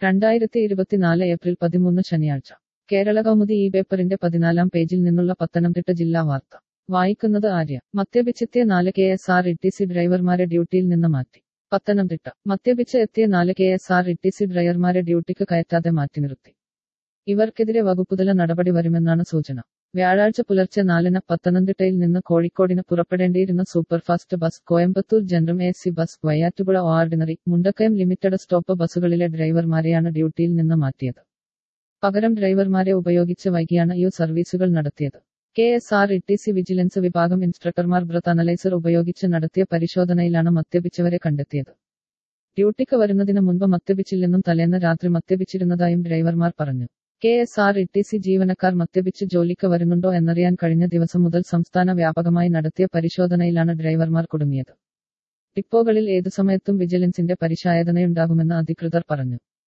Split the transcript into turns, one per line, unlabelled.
രണ്ടായിരത്തി ഇരുപത്തിനാല് ഏപ്രിൽ പതിമൂന്ന് ശനിയാഴ്ച കേരള കൗമുദി ഈ പേപ്പറിന്റെ പതിനാലാം പേജിൽ നിന്നുള്ള പത്തനംതിട്ട ജില്ലാ വാർത്ത വായിക്കുന്നത് ആര്യ മദ്യപിച്ചെത്തിയ നാല് K S R E T C ഡ്രൈവർമാരെ ഡ്യൂട്ടിയിൽ നിന്ന് മാറ്റി പത്തനംതിട്ട മദ്യപിച്ച് എത്തിയ നാല് K S R E T C ഡ്രൈവർമാരെ ഡ്യൂട്ടിക്ക് കയറ്റാതെ മാറ്റി നിർത്തി ഇവർക്കെതിരെ വകുപ്പുതല നടപടി വരുമെന്നാണ് സൂചന വ്യാഴാഴ്ച പുലർച്ചെ നാലിന് പത്തനംതിട്ടയിൽ നിന്ന് കോഴിക്കോടിന് പുറപ്പെടേണ്ടിയിരുന്ന superfast bus Coimbatore general A C bus Vayyattupuzha ordinary Mundakayam limited stop ബസ്സുകളിലെ ഡ്രൈവർമാരെയാണ് ഡ്യൂട്ടിയിൽ നിന്ന് മാറ്റിയത് പകരം ഡ്രൈവർമാരെ ഉപയോഗിച്ച് വൈകിയാണ് യു സർവീസുകൾ നടത്തിയത് K S R E T C vigilance വിഭാഗം ഇൻസ്ട്രക്ടർമാർ ബ്രത്ത് അനലൈസർ ഉപയോഗിച്ച് നടത്തിയ പരിശോധനയിലാണ് മദ്യപിച്ചവരെ കണ്ടെത്തിയത് ഡ്യൂട്ടിക്ക് വരുന്നതിന് മുൻപ് മദ്യപിച്ചില്ലെന്നും തലേന്ന് രാത്രി മദ്യപിച്ചിരുന്നതായും ഡ്രൈവർമാർ പറഞ്ഞു K S R E T C ജീവനക്കാർ മദ്യപിച്ച് ജോലിക്ക് വരുന്നുണ്ടോ എന്നറിയാൻ കഴിഞ്ഞ ദിവസം മുതൽ സംസ്ഥാന വ്യാപകമായി നടത്തിയ പരിശോധനയിലാണ് ഡ്രൈവർമാർ കുടുങ്ങിയത് ഡിപ്പോകളിൽ ഏതു സമയത്തും വിജിലൻസിന്റെ പരിശായതനയുണ്ടാകുമെന്ന് അധികൃതർ പറഞ്ഞു